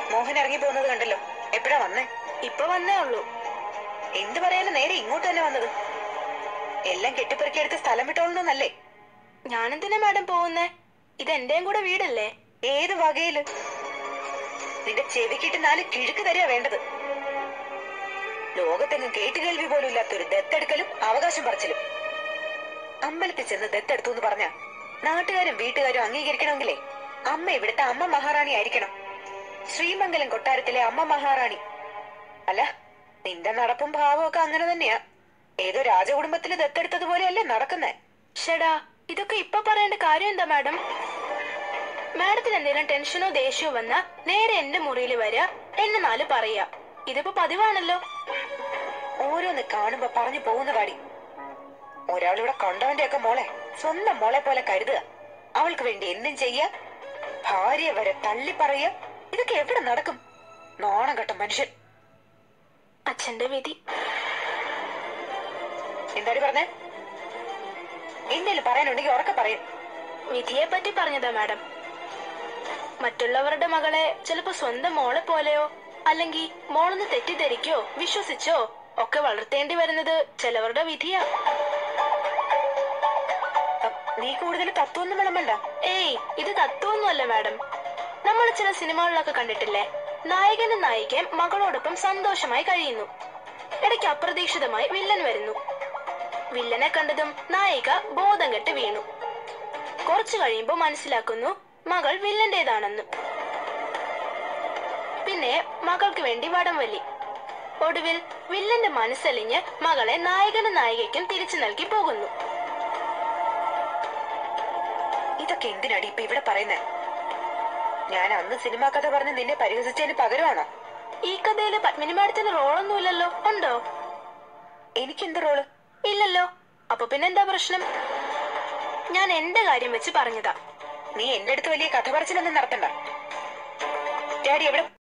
മോഹൻ ഇറങ്ങി പോകുന്നത് കണ്ടല്ലോ എപ്പോഴാ വന്നേ ഇപ്പൊ വന്നേ ഉള്ളൂ എന്ത് പറയാനും നേരെ ഇങ്ങോട്ട് തന്നെ വന്നത് എല്ലാം കെട്ടിപ്പെറുക്കി എടുത്ത് സ്ഥലം വിട്ടോളണമെന്നല്ലേ ഞാനെന്തിനാ മാഡം പോകുന്നേ ഇത് എന്റെയും കൂടെ വീടല്ലേ ഏത് വകയില് നിന്റെ ചെവിക്കിട്ട് നാല് കിഴുക്ക് തരിക വേണ്ടത് ലോകത്തെങ്ങും കേട്ടുകേൾവി പോലും ഇല്ലാത്തൊരു ദത്തെടുക്കലും അവകാശം പറച്ചിലും അമ്പലത്തിൽ ചെന്ന് ദത്തെടുത്തു എന്ന് പറഞ്ഞ നാട്ടുകാരും വീട്ടുകാരും അംഗീകരിക്കണമെങ്കിലേ അമ്മ ഇവിടുത്തെ അമ്മ മഹാറാണി ആയിരിക്കണം ശ്രീമംഗലം കൊട്ടാരത്തിലെ അമ്മ മഹാറാണി അല്ല നിന്റെ നടപ്പും ഭാവവും ഒക്കെ അങ്ങനെ തന്നെയാ ഏതോ രാജകുടുംബത്തില് ദത്തെടുത്തതുപോലെയല്ലേ നടക്കുന്നേ ഷടാ ഇതൊക്കെ ഇപ്പൊ പറയേണ്ട കാര്യം എന്താ മാഡം മാഡത്തിന് എന്തെങ്കിലും ടെൻഷനോ ദേഷ്യമോ വന്നാ നേരെ എന്റെ മുറിയിൽ വരിക എന്നെ നാല് പറയാ ഇതിപ്പോ പതിവാണല്ലോ ഓരോന്ന് കാണുമ്പോ പറഞ്ഞു പോകുന്ന പാടി ഒരാളിവിടെ കണ്ടവന്റെ ഒക്കെ മോളെ സ്വന്തം മോളെ പോലെ കരുതുക അവൾക്ക് വേണ്ടി എന്തും ചെയ്യ ഭാര്യ വരെ തള്ളി പറയ ഇതൊക്കെ എവിടെ നടക്കും നാണം കെട്ട മനുഷ്യൻ അച്ഛന്റെ വിധി എന്താടി പറഞ്ഞേ എന്തേലും പറയാനുണ്ടെങ്കിൽ ഉറക്കെ പറയും വിധിയെ പറ്റി പറഞ്ഞതാ മാഡം മറ്റുള്ളവരുടെ മകളെ ചിലപ്പോ സ്വന്തം മോളെ പോലെയോ അല്ലെങ്കിൽ മോളൊന്ന് തെറ്റിദ്ധരിക്കോ വിശ്വസിച്ചോ ഒക്കെ വളർത്തേണ്ടി വരുന്നത് ചിലവരുടെ വിധിയാ അ, നീ കൂടുതൽ തത്വമൊന്നും വിളമ്പണ്ട ഏയ് ഇത് തത്വമൊന്നുമല്ല മാഡം നമ്മൾ ചില സിനിമകളിലൊക്കെ കണ്ടിട്ടില്ലേ നായകനും നായികയും മകളോടൊപ്പം സന്തോഷമായി കഴിയുന്നു ഇടയ്ക്ക് അപ്രതീക്ഷിതമായി വില്ലൻ വരുന്നു വില്ലനെ കണ്ടതും നായിക ബോധം കെട്ട് വീണു കുറച്ചു കഴിയുമ്പോൾ മനസ്സിലാക്കുന്നു മകൾ വില്ലന്റേതാണെന്ന് പിന്നെ മകൾക്ക് വേണ്ടി വടം വലി ഒടുവിൽ വില്ലന്റെ മനസ്സലിഞ്ഞ് മകളെ നായകനും നായികയ്ക്കും തിരിച്ചു നൽകി പോകുന്നു ഇതൊക്കെ എന്തിനാടി ഇപ്പൊ ഇവിടെ പറയുന്നേ ഞാൻ അന്ന് സിനിമാ കഥ പറഞ്ഞ് നിന്നെ പരിഹസിച്ചതിന് പകരമാണോ ഈ കഥയില് പത്മിനി മാഡത്തിന് റോളൊന്നുമില്ലല്ലോ ഉണ്ടോ എനിക്കെന്ത് റോള് ഇല്ലല്ലോ അപ്പൊ പിന്നെന്താ പ്രശ്നം ഞാൻ എന്റെ കാര്യം വെച്ച് പറഞ്ഞതാ നീ എന്റെ അടുത്ത് വലിയ കഥ പറച്ചിലൊന്നും നടത്തണ്ട ഡാഡി എവിടെ